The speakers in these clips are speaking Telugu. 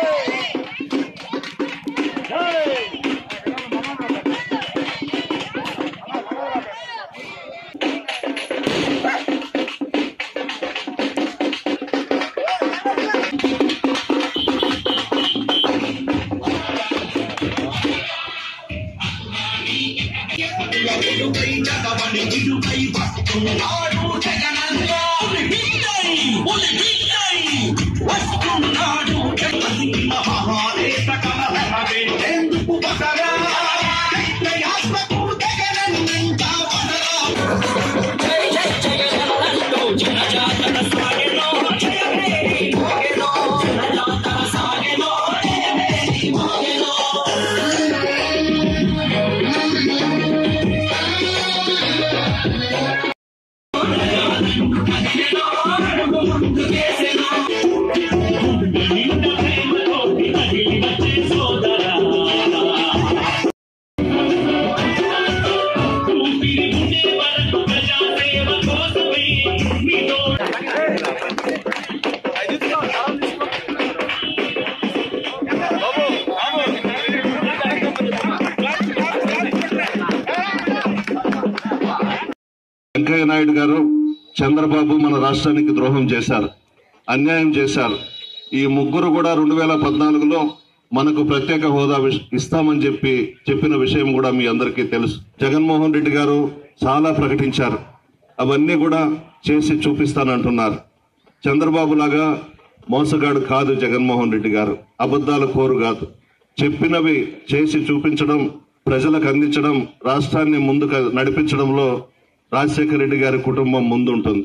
వెంకయ్య నాయుడు గారు చంద్రబాబు మన రాష్ట్రానికి ద్రోహం చేశారు అన్యాయం చేశారు ఈ ముగ్గురు కూడా రెండు వేల పద్నాలుగులో మనకు ప్రత్యేక హోదా విష- ఇస్తామని చెప్పి చెప్పిన విషయం కూడా మీ అందరికీ తెలుసు జగన్మోహన్ రెడ్డి గారు చాలా ప్రకటించారు అవన్నీ కూడా చేసి చూపిస్తానంటున్నారు చంద్రబాబు లాగా మోసగాడు కాదు జగన్మోహన్ రెడ్డి గారు అబద్ధాల కోరు కాదు చెప్పినవి చేసి చూపించడం ప్రజలకు అందించడం రాష్ట్రాన్ని ముందుకు నడిపించడంలో రాజశేఖర రెడ్డి గారి కుటుంబం ముందుంటుంది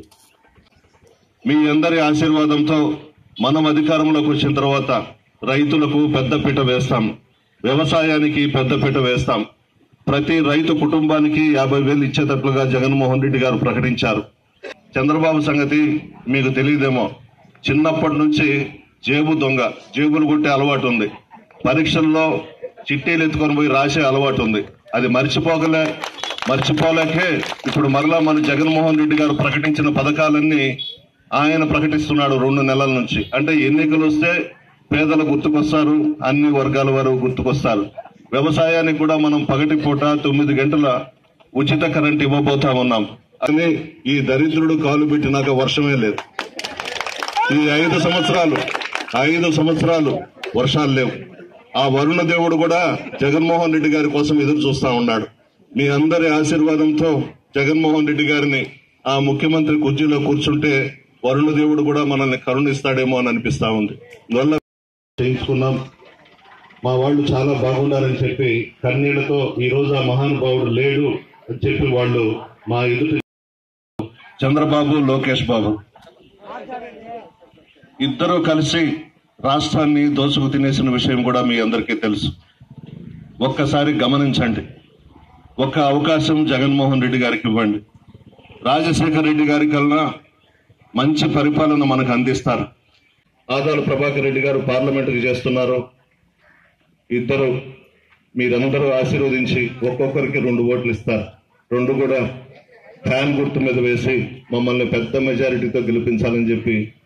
మీ అందరి ఆశీర్వాదంతో మనం అధికారంలోకి వచ్చిన తర్వాత రైతులకు పెద్దపీట వేస్తాం వ్యవసాయానికి పెద్దపీట వేస్తాం ప్రతి రైతు కుటుంబానికి యాభై వేలు ఇచ్చేటట్లుగా జగన్మోహన్ రెడ్డి గారు ప్రకటించారు చంద్రబాబు సంగతి మీకు తెలియదేమో చిన్నప్పటి నుంచి జేబు దొంగ జేబులు కొట్టే అలవాటు ఉంది పరీక్షల్లో చిట్టీలు ఎత్తుకొని పోయి రాసే అలవాటు ఉంది అది మర్చిపోగలే మర్చిపోలేకే ఇప్పుడు మరలా మన జగన్మోహన్ రెడ్డి గారు ప్రకటించిన పథకాలన్నీ ఆయన ప్రకటిస్తున్నాడు రెండు నెలల నుంచి అంటే ఎన్నికలు వస్తే పేదలు గుర్తుకొస్తారు అన్ని వర్గాల వారు గుర్తుకొస్తారు వ్యవసాయానికి కూడా మనం పగటి పూట తొమ్మిది గంటల ఉచిత కరెంట్ ఇవ్వబోతా ఉన్నాం అని ఈ దరిద్రుడు కాలు పెట్టినాక వర్షమే లేదు ఈ ఐదు సంవత్సరాలు ఐదు సంవత్సరాలు వర్షాలు లేవు ఆ వరుణ దేవుడు కూడా జగన్మోహన్ రెడ్డి గారి కోసం ఎదురు చూస్తా ఉన్నాడు మీ అందరి ఆశీర్వాదంతో జగన్మోహన్ రెడ్డి గారిని ఆ ముఖ్యమంత్రి కుర్చీలో కూర్చుంటే వరుణ దేవుడు కూడా మనల్ని కరుణిస్తాడేమో అని అనిపిస్తా ఉంది అందువల్ల చేయించుకున్నాం మా వాళ్ళు చాలా బాగున్నారని చెప్పి కన్నీళ్లతో ఈ రోజు ఆ మహానుభావుడు లేడు అని చెప్పి వాళ్ళు మా ఎదుటి చంద్రబాబు లోకేష్ బాబు ఇద్దరు కలిసి రాష్ట్రాన్ని దోచుకు తినేసిన విషయం కూడా మీ అందరికీ తెలుసు ఒక్కసారి గమనించండి ఒక్క అవకాశం జగన్మోహన్ రెడ్డి గారికి ఇవ్వండి రాజశేఖర రెడ్డి గారి కన్నా మంచి పరిపాలన మనకు అందిస్తారు ఆదాల ప్రభాకర్ రెడ్డి గారు పార్లమెంటుకు చేస్తున్నారు ఇద్దరు మీరందరూ ఆశీర్వదించి ఒక్కొక్కరికి రెండు ఓట్లు ఇస్తారు రెండు కూడా ఫ్యాన్ గుర్తు మీద వేసి మమ్మల్ని పెద్ద మెజారిటీతో గెలిపించాలని చెప్పి